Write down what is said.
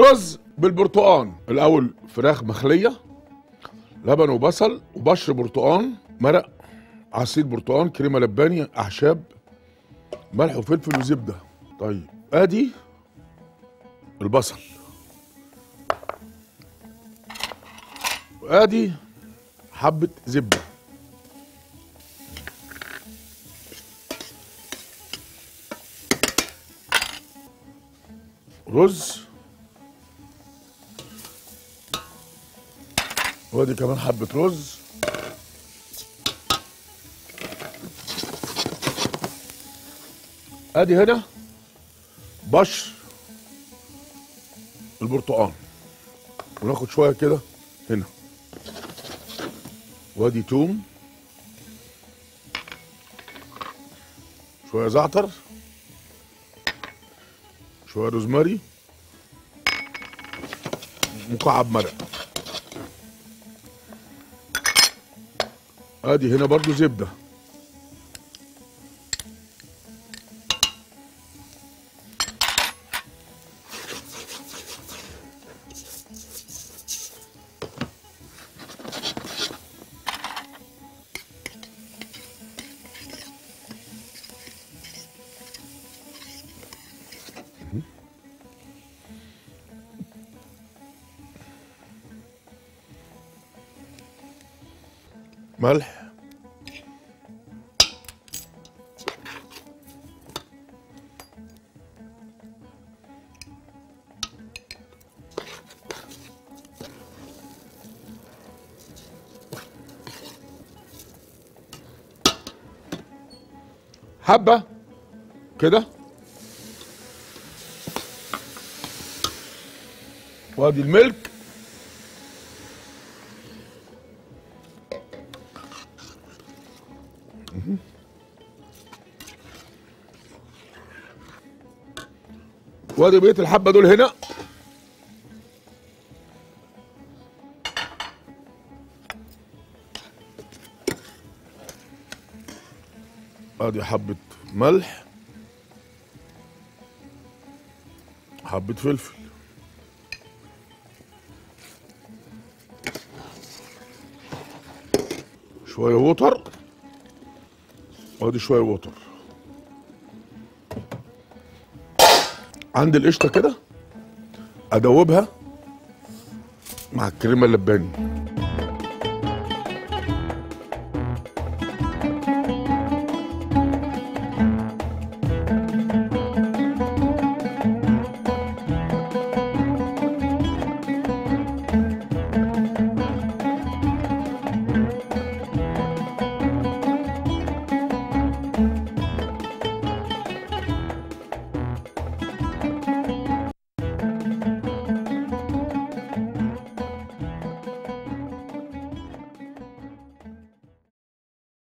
رز بالبرتقان الاول فراخ مخليه لبن وبصل وبشر برتقان مرق عصير برتقان كريمه لباني اعشاب ملح وفلفل وزبده طيب ادي البصل وادي حبه زبده رز وادي كمان حبه رز ادي هنا بشر البرتقال وناخد شويه كده هنا وادي توم شويه زعتر شويه روزماري مكعب مرق ادي هنا برضو زبده ملح حبة كده وادي الملك وادي بقيه الحبه دول هنا ادي حبه ملح حبه فلفل شويه ووتر وادي شويه ووتر عند القشطه كده ادوبها مع الكريمه اللباني